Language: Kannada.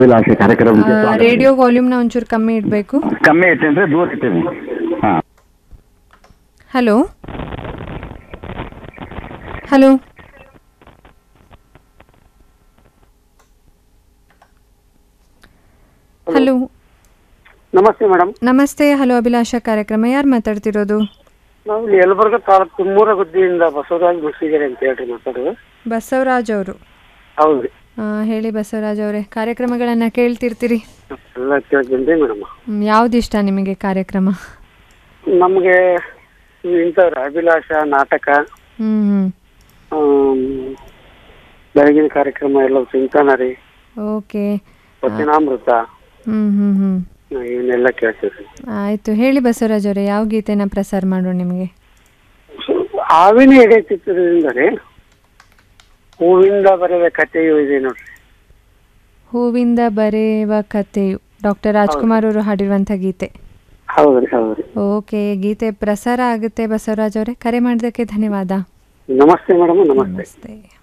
ಅಭಿಲಾಷೆ ಕಾರ್ಯಕ್ರಮಕ್ಕೆ ಸ್ವಾಗತ. ರೇಡಿಯೋ ವಾಲ್ಯೂಮ್ನ ಒಂಚೂರು ಕಮ್ಮಿ ಇಡಬೇಕು ಕಮ್ಮಿ ಐತೆ ಅಂದ್ರೆ ದೂರ ಇಟ್ಟೇನೆ ಹಾ ಹಲೋ ಹಲೋ ಹಲೋ ನಮಸ್ತೆ ಮೇಡಮ್ ನಮಸ್ತೆ ಹಲೋ ಅಭಿಲಾಷಾ ಕಾರ್ಯಕ್ರಮ ಯಾರು ಮಾತಾಡ್ತಿರೋದು ನಾವು ಇಲ್ಲಿ ಯಲಬುರ್ಗ ತಾಲೂಕು ತುಮ್ಮೂರ ಗುದ್ದಿಯಿಂದ ಬಸವರಾಜ್ ಮುಸಿಗೆರೆ ಅಂತ ಹೇಳ್ರಿ ಮಾತಾಡೋದು ಬಸವರಾಜ್ ಅವರು ಹೌದ್ರಿ ಹೇಳಿ ಬಸವರಾಜ್ ಅವರೇ ಕಾರ್ಯಕ್ರಮಗಳನ್ನು ಕೇಳ್ತಿರ್ತೀರಿ ಎಲ್ಲ ಕೇಳ್ತೀನಿ ಮೇಡಮ್ ಹ್ಮ್, ಯಾವ್ದಿಷ್ಟ ನಿಮಗೆ ಕಾರ್ಯಕ್ರಮ ನಮಗೆ ಇಂಥವ್ರ ಅಭಿಲಾಷ ನಾಟಕ ಹ್ಞೂ ಹ್ಞೂ ಆಮ್, ಬೆಳಗಿನ ಕಾರ್ಯಕ್ರಮ ಎಲ್ಲ ಚಿಂತನ ರೀ ಓಕೆ ವಚನಾಮೃತ ಹ್ಞೂ ಹ್ಞೂ ಹ್ಞೂ ಇವನ್ನೆಲ್ಲ ಕೇಳ್ತೀವಿ ಆಯಿತು ಹೇಳಿ ಬಸವರಾಜ್ ಅವರೇ ಯಾವ ಗೀತೆನ ಪ್ರಸಾರ ಮಾಡೋಣ ನಿಮಗೆ ಹಾವಿನ ಎಡೆ ಚಿತ್ರದಿಂದ ರೀ ಹೂವಿಂದ ಬರೆದ ಕಥೆಯು ಇದೆ ನೋಡ್ರಿ ಹೂವಿಂದ ಬರೆಯುವ ಕಥೆಯು ಡಾಕ್ಟರ್ ರಾಜ್ಕುಮಾರ್ ಅವರು ಹಾಡಿರುವಂಥ ಗೀತೆ ಹೌದ್ರಿ ಹೌದ್ರಿ ಓಕೆ ಗೀತೆ ಪ್ರಸಾರ ಆಗುತ್ತೆ ಬಸವರಾಜ್ ಅವರೇ ಕರೆ ಮಾಡಿದ್ದಕ್ಕೆ ಧನ್ಯವಾದ ನಮಸ್ತೆ ಮೇಡಮ್ ನಮಸ್ತೆ ನಮಸ್ತೆ